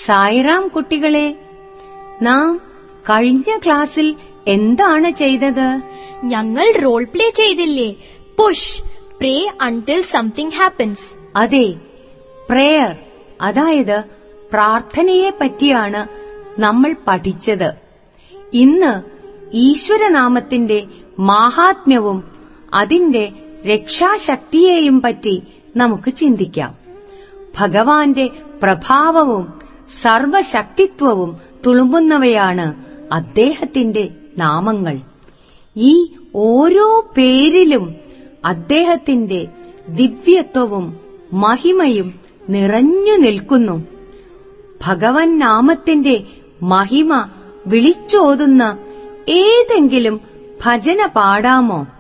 സായിറാം കുട്ടികളെ നാം കഴിഞ്ഞ ക്ലാസ്സിൽ എന്താണ് ചെയ്തത് ഞങ്ങൾ റോൾ പ്ലേ ചെയ്തില്ലേ push pray until something happens അതെ പ്രേയർ അതായത് പ്രാർത്ഥനയെ പറ്റിയാണ് നമ്മൾ പഠിച്ചത് ഇന്ന് ഈശ്വരനാമത്തിന്റെ മാഹാത്മ്യവും അതിന്റെ രക്ഷാശക്തിയെയും പറ്റി നമുക്ക് ചിന്തിക്കാം ഭഗവാന്റെ പ്രഭാവവും സർവശക്തിത്വവും തുളുമ്പുന്നവയാണ് അദ്ദേഹത്തിന്റെ നാമങ്ങൾ ഈ ഓരോ പേരിലും അദ്ദേഹത്തിന്റെ ദിവ്യത്വവും മഹിമയും നിറഞ്ഞു നിൽക്കുന്നു ഭഗവൻ നാമത്തിന്റെ മഹിമ വിളിച്ചോതുന്ന ഏതെങ്കിലും ഭജന പാടാമോ